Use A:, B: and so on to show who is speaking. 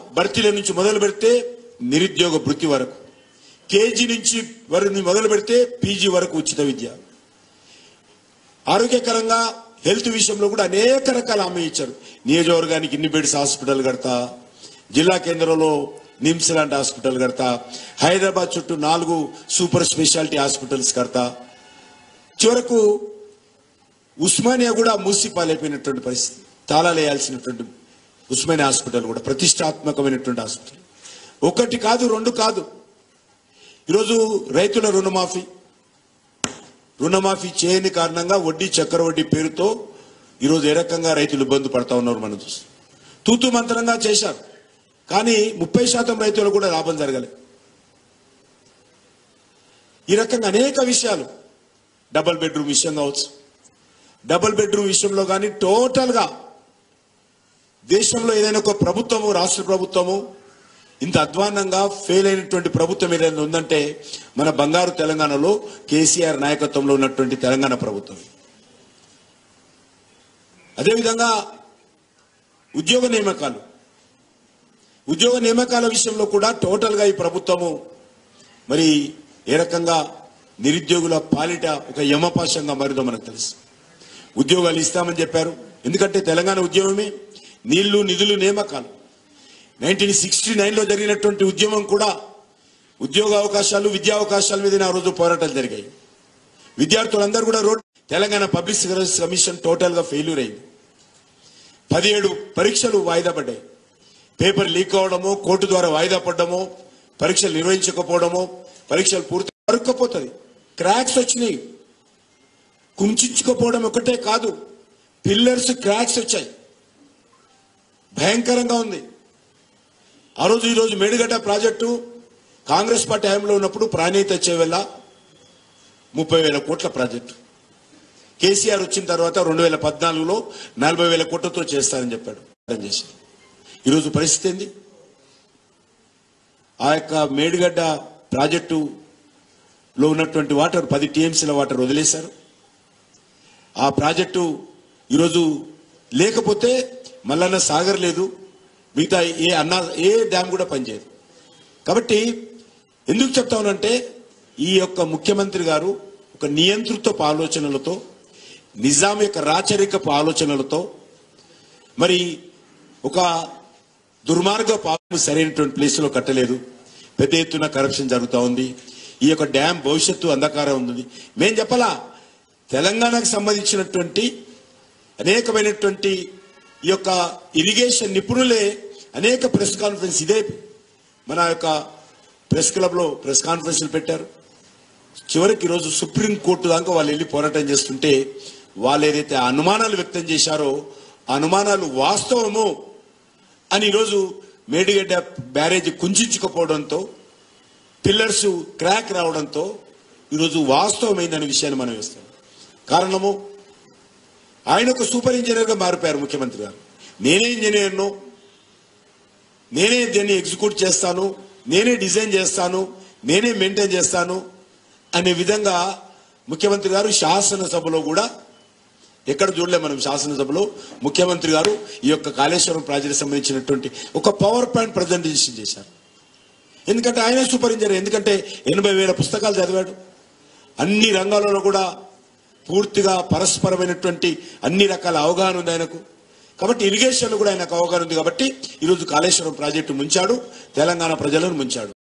A: భర్తీల నుంచి మొదలు పెడితే నిరుద్యోగ వృత్తి వరకు కేజీ నుంచి వరకు మొదలు పెడితే పీజీ వరకు ఉచిత విద్య ఆరోగ్యకరంగా హెల్త్ విషయంలో కూడా అనేక రకాల హామీ ఇచ్చారు నియోజకవర్గానికి ఇన్ని బెడ్స్ హాస్పిటల్ కడతా జిల్లా కేంద్రంలో నిమ్స్ లాంటి హాస్పిటల్ కడతా హైదరాబాద్ చుట్టూ నాలుగు సూపర్ స్పెషాలిటీ హాస్పిటల్స్ కడతా చివరకు ఉస్మానియా కూడా మూసి పాలైపోయినటువంటి పరిస్థితి తాళాలు వేయాల్సినటువంటి ఉస్మానియా హాస్పిటల్ కూడా ప్రతిష్టాత్మకమైనటువంటి హాస్పిటల్ ఒకటి కాదు రెండు కాదు ఈరోజు రైతుల రుణమాఫీ రుణమాఫీ చేయని కారణంగా వడ్డీ చక్కెర వడ్డీ పేరుతో ఈరోజు ఏ రకంగా రైతులు ఇబ్బంది పడతా ఉన్నారు మనం చూసి తూతు మంత్రంగా చేశారు కానీ ముప్పై శాతం రైతులు కూడా లాభం జరగలేదు ఈ రకంగా అనేక విషయాలు డబుల్ బెడ్రూమ్ విషయం కావచ్చు డబుల్ బెడ్రూమ్ విషయంలో కానీ టోటల్గా దేశంలో ఏదైనా ఒక ప్రభుత్వము రాష్ట్ర ప్రభుత్వము ఇంత అధ్వాన్నంగా ఫెయిల్ అయినటువంటి ప్రభుత్వం ఏదైనా ఉందంటే మన బంగారు తెలంగాణలో కేసీఆర్ నాయకత్వంలో ఉన్నటువంటి తెలంగాణ ప్రభుత్వం అదేవిధంగా ఉద్యోగ నియామకాలు ఉద్యోగ నియామకాల విషయంలో కూడా టోటల్గా ఈ ప్రభుత్వము మరి ఏ రకంగా నిరుద్యోగుల పాలిట ఒక యమపాశంగా మారిందో మనకు తెలుసు ఉద్యోగాలు ఇస్తామని చెప్పారు ఎందుకంటే తెలంగాణ ఉద్యమమే నీళ్లు నిధులు నియామకాలు నైన్టీన్ సిక్స్టీ నైన్లో జరిగినటువంటి ఉద్యమం కూడా ఉద్యోగ అవకాశాలు విద్యా అవకాశాల మీద ఆ రోజు పోరాటాలు జరిగాయి విద్యార్థులందరూ కూడా road Telangana public service commission total గా ఫెయిల్యూర్ అయింది పదిహేడు పరీక్షలు వాయిదా పడ్డాయి పేపర్ లీక్ అవడమో కోర్టు ద్వారా వాయిదా పడ్డమో పరీక్షలు నిర్వహించకపోవడమో పరీక్షలు పూర్తి అరుక్కపోతుంది క్రాక్స్ వచ్చినాయి కుంచుకోపోవడం ఒకటే కాదు పిల్లర్స్ క్రాక్స్ వచ్చాయి భయంకరంగా ఉంది ఆ రోజు ఈ రోజు మేడిగడ్డ ప్రాజెక్టు కాంగ్రెస్ పార్టీ హయాంలో ఉన్నప్పుడు ప్రాణీత చేవెళ్ళ ముప్పై వేల కోట్ల ప్రాజెక్టు కేసీఆర్ వచ్చిన తర్వాత రెండు వేల పద్నాలుగులో నలభై వేల కోట్లతో చేస్తారని చెప్పాడు అర్థం చేసి ఈరోజు పరిస్థితి ఏంది ఆ యొక్క మేడిగడ్డ ప్రాజెక్టులో ఉన్నటువంటి వాటర్ పది టీఎంసీల వాటర్ వదిలేశారు ఆ ప్రాజెక్టు ఈరోజు లేకపోతే మల్లన్న సాగర్ లేదు మిగతా ఏ అన్నా ఏ డ్యామ్ కూడా పనిచేయదు కాబట్టి ఎందుకు చెప్తా ఉన్నానంటే ఈ యొక్క ముఖ్యమంత్రి గారు ఒక నియంతృత్వపు ఆలోచనలతో నిజాం యొక్క రాచరికపు ఆలోచనలతో మరి ఒక దుర్మార్గ పాపం సరైనటువంటి ప్లేస్లో కట్టలేదు పెద్ద ఎత్తున కరప్షన్ జరుగుతూ ఉంది ఈ యొక్క డ్యామ్ భవిష్యత్తు అంధకారం ఉంది మేం చెప్పలా తెలంగాణకు సంబంధించినటువంటి అనేకమైనటువంటి ఈ యొక్క ఇరిగేషన్ నిపుణులే అనేక ప్రెస్ కాన్ఫరెన్స్ ఇదే మన యొక్క ప్రెస్ క్లబ్లో ప్రెస్ కాన్ఫరెన్స్లు పెట్టారు చివరికి ఈరోజు సుప్రీం కోర్టు దాకా వాళ్ళు వెళ్ళి పోరాటం చేస్తుంటే వాళ్ళు ఏదైతే అనుమానాలు వ్యక్తం చేశారో ఆ అనుమానాలు వాస్తవము అని ఈరోజు మేడిగడ్డ బ్యారేజ్ కుంచుకోపోవడంతో పిల్లర్స్ క్రాక్ రావడంతో ఈరోజు వాస్తవమైందనే విషయాన్ని మనం వేస్తాం కారణము ఆయన ఒక సూపర్ ఇంజనీర్గా మారిపోయారు ముఖ్యమంత్రి గారు నేనే ఇంజనీర్ను నేనే దీన్ని ఎగ్జిక్యూట్ చేస్తాను నేనే డిజైన్ చేస్తాను నేనే మెయింటైన్ చేస్తాను అనే విధంగా ముఖ్యమంత్రి గారు శాసనసభలో కూడా ఎక్కడ చూడలే మనం శాసనసభలో ముఖ్యమంత్రి గారు ఈ యొక్క కాళేశ్వరం ప్రాజెక్ట్ సంబంధించినటువంటి ఒక పవర్ పాయింట్ ప్రజెంటేషన్ చేశారు ఎందుకంటే ఆయనే సూపర్ ఇంజనీర్ ఎందుకంటే ఎనభై వేల పుస్తకాలు చదివాడు అన్ని రంగాలలో కూడా పూర్తిగా పరస్పరమైనటువంటి అన్ని రకాల అవగాహన ఉంది ఆయనకు కాబట్టి ఇరిగేషన్ కూడా ఆయనకు అవగాహన ఉంది కాబట్టి ఈరోజు కాళేశ్వరం ప్రాజెక్టు ముంచాడు తెలంగాణ ప్రజలను ముంచాడు